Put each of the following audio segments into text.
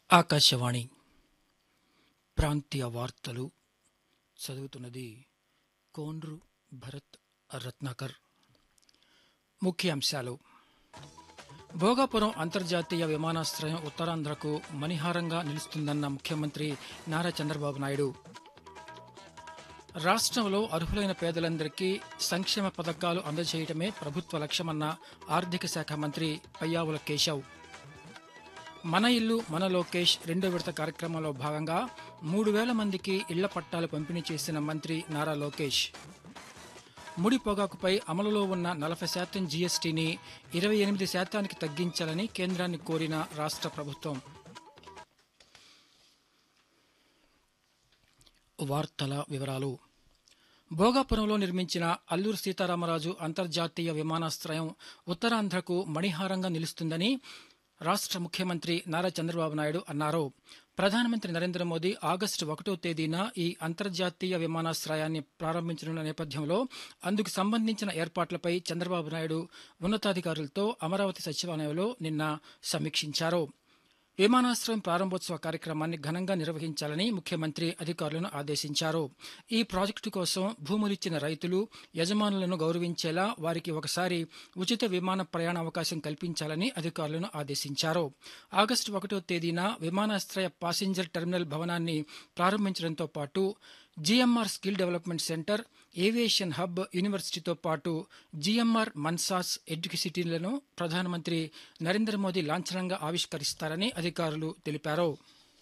ఆకాశవాణి ప్రాంతీయ వార్తలు చదువుతున్నది కోండ్రు భరత్ రత్నాకర్ ముఖ్యాంశాలు భోగాపురం అంతర్జాతీయ విమానాశ్రయం ఉత్తరాంధ్రకు మణిహారంగా నిలుస్తుందన్న ముఖ్యమంత్రి నారా చంద్రబాబు నాయుడు రాష్ట్రంలో అర్హులైన పేదలందరికీ సంక్షేమ పథకాలు అందజేయడమే ప్రభుత్వ లక్ష్యమన్న ఆర్థిక శాఖ మంత్రి పయ్యావుల కేశవ్ మన ఇల్లు మన లోకేష్ రెండో విడత కార్యక్రమంలో భాగంగా మూడు వేల మందికి ఇళ్ల పట్టాలు పంపిణీ చేసిన మంత్రి నారా లోకేష్ ముడి పొగాకుపై అమలులో ఉన్న నలభై శాతం జీఎస్టీని ఇరవై ఎనిమిది శాతానికి తగ్గించాలని కేంద్రాన్ని కోరిన రాష్ట్ర ప్రభుత్వం వార్తల వివరాలు భోగాపురంలో నిర్మించిన అల్లూరు సీతారామరాజు అంతర్జాతీయ విమానాశ్రయం ఉత్తరాంధ్రకు మణిహారంగా నిలుస్తుందని రాష్ట్ర ముఖ్యమంత్రి నారా చంద్రబాబు నాయుడు అన్నారు ప్రధానమంత్రి నరేంద్ర మోదీ ఆగస్టు ఒకటో తేదీన ఈ అంతర్జాతీయ విమానాశ్రయాన్ని ప్రారంభించనున్న నేపథ్యంలో అందుకు సంబంధించిన ఏర్పాట్లపై చంద్రబాబు నాయుడు ఉన్నతాధికారులతో అమరావతి సచివాలయంలో నిన్న సమీక్షించారు విమానాశ్రయం ప్రారంభోత్సవ కార్యక్రమాన్ని ఘనంగా నిర్వహించాలని ముఖ్యమంత్రి అధికారులను ఆదేశించారు ఈ ప్రాజెక్టు కోసం భూములిచ్చిన రైతులు యజమానులను గౌరవించేలా వారికి ఒకసారి ఉచిత విమాన ప్రయాణ అవకాశం కల్పించాలని అధికారులను ఆదేశించారు ఆగస్టు ఒకటో తేదీన విమానాశ్రయ పాసింజర్ టెర్మినల్ భవనాన్ని ప్రారంభించడంతో పాటు GMR skill development centre aviation hub యూనివర్సిటీతో పాటు జీఎంఆర్ మన్సాస్ ఎడ్యుకేసిటీలను ప్రధానమంత్రి నరేంద్ర మోదీ లాంఛనంగా ఆవిష్కరిస్తారని అధికారులు తెలిపారు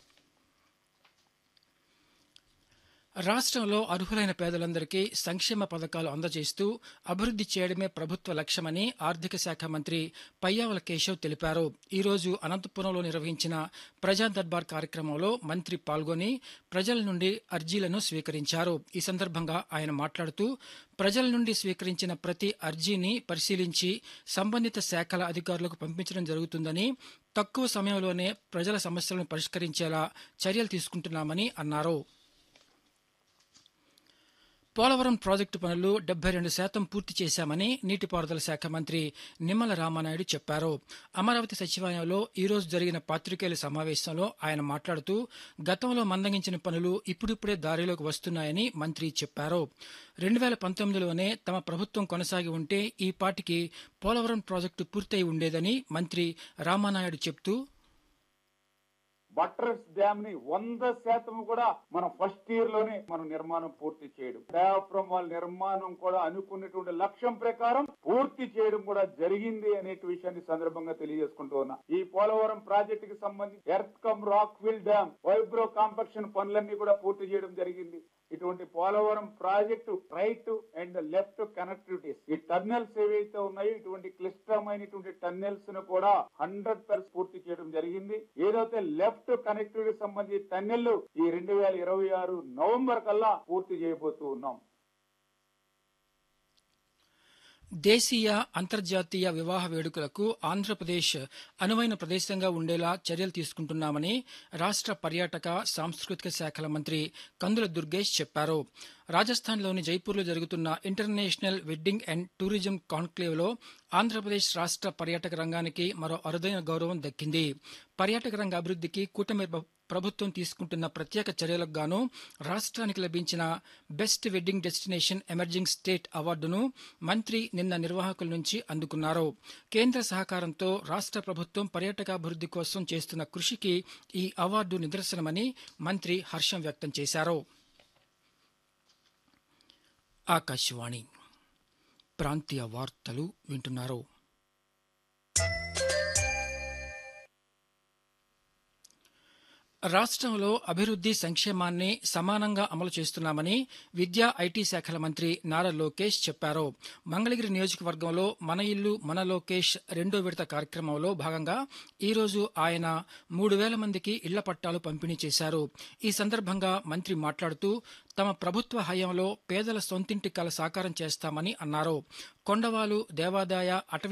రాష్ట్రంలో అర్హులైన పేదలందరికీ సంక్షేమ పథకాలు అందజేస్తూ అభివృద్ధి చేయడమే ప్రభుత్వ లక్ష్యమని ఆర్థిక శాఖ మంత్రి పయ్యావుల కేశవ్ తెలిపారు ఈ రోజు అనంతపురంలో నిర్వహించిన ప్రజా దర్బార్ కార్యక్రమంలో మంత్రి పాల్గొని ప్రజల నుండి అర్జీలను స్వీకరించారు ఈ సందర్భంగా ఆయన మాట్లాడుతూ ప్రజల నుండి స్వీకరించిన ప్రతి అర్జీని పరిశీలించి సంబంధిత శాఖల అధికారులకు పంపించడం జరుగుతుందని తక్కువ సమయంలోనే ప్రజల సమస్యలను పరిష్కరించేలా చర్యలు తీసుకుంటున్నామని అన్నారు పోలవరం ప్రాజెక్టు పనులు డెబ్బై రెండు శాతం పూర్తి చేశామని నీటిపారుదల శాఖ మంత్రి నిమ్మల రామానాయుడు చెప్పారు అమరావతి సచివాలయంలో ఈ రోజు జరిగిన పాత్రికేయుల సమావేశంలో ఆయన మాట్లాడుతూ గతంలో మందగించిన పనులు ఇప్పుడిప్పుడే దారిలోకి వస్తున్నాయని మంత్రి చెప్పారు రెండు వేల పంతొమ్మిదిలోనే తమ ప్రభుత్వం కొనసాగి ఉంటే ఈ పాటికి పోలవరం ప్రాజెక్టు పూర్తయి ఉండేదని మంత్రి రామానాయుడు చెప్తూ బట్రస్ డ్యామ్ ని వంద శాతం కూడా మనం ఫస్ట్ ఇయర్ లోనే మనం నిర్మాణం పూర్తి చేయడం డయాఫ్రమ్ వాల్ నిర్మాణం కూడా అనుకున్నటువంటి లక్ష్యం ప్రకారం పూర్తి చేయడం కూడా జరిగింది అనే విషయాన్ని సందర్భంగా తెలియజేసుకుంటూ ఉన్నా ఈ పోలవరం ప్రాజెక్టు కి సంబంధించి earth cum rock fill dam vibro compaction పనులన్నీ కూడా పూర్తి చేయడం జరిగింది ఇటువంటి Polavaram project right and left connectivities ఈ టన్నెల్స్ ఏవైతే ఉన్నాయో ఇటువంటి క్లిష్టమైనటువంటి టన్నెల్స్ ను కూడా హండ్రెడ్ పర్సెంట్ పూర్తి చేయడం జరిగింది ఏదైతే లెఫ్ట్ కనెక్టివిటీ సంబంధించి టన్నెల్ ఈ రెండు వేల ఇరవై ఆరు నవంబర్ కల్లా పూర్తి చేయబోతూ ఉన్నాం దేశీయ అంతర్జాతీయ వివాహ వేడుకలకు ఆంధ్రప్రదేశ్ అనువైన ప్రదేశంగా ఉండేలా చర్యలు తీసుకుంటున్నామని రాష్ట్ర పర్యాటక సాంస్కృతిక శాఖల మంత్రి కందుల దుర్గేష్ చెప్పారు రాజస్థాన్లోని జైపూర్లో జరుగుతున్న ఇంటర్నేషనల్ వెడ్డింగ్ అండ్ టూరిజం కాన్క్లేవ్లో ఆంధ్రప్రదేశ్ రాష్ట్ర పర్యాటక రంగానికి మరో అరుదైన గౌరవం దక్కింది పర్యాటక రంగ అభివృద్ధికి కూటమి ప్రభుత్వం తీసుకుంటున్న ప్రత్యేక చర్యలకు గాను రాష్ట్రానికి లభించిన best wedding destination emerging state అవార్డును మంత్రి నిన్న నిర్వాహకుల నుంచి అందుకున్నారు కేంద్ర సహకారంతో రాష్ట్ర ప్రభుత్వం పర్యాటకాభివృద్ధి కోసం చేస్తున్న కృషికి ఈ అవార్డు నిదర్శనమని మంత్రి హర్షం వ్యక్తం చేశారు ఆకాశవాణి ప్రాంతీయ వార్తలు వింటున్నారు రాష్ట్రంలో అభివృద్ధి సంక్షేమాన్ని సమానంగా అమలు చేస్తున్నామని విద్యా ఐటీ శాఖల మంత్రి నారా లోకేష్ చెప్పారు మంగళగిరి నియోజకవర్గంలో మన ఇల్లు మన లోకేష్ రెండో విడత కార్యక్రమంలో భాగంగా ఈ రోజు ఆయన మూడు వేల మందికి ఇళ్ల పట్టాలు పంపిణీ చేశారు ఈ సందర్భంగా మంత్రి మాట్లాడుతూ తమ ప్రభుత్వ హయాంలో పేదల సొంతింటి కల సాకారం చేస్తామని అన్నారు కొండవాలు దేవాదాయ అటవీ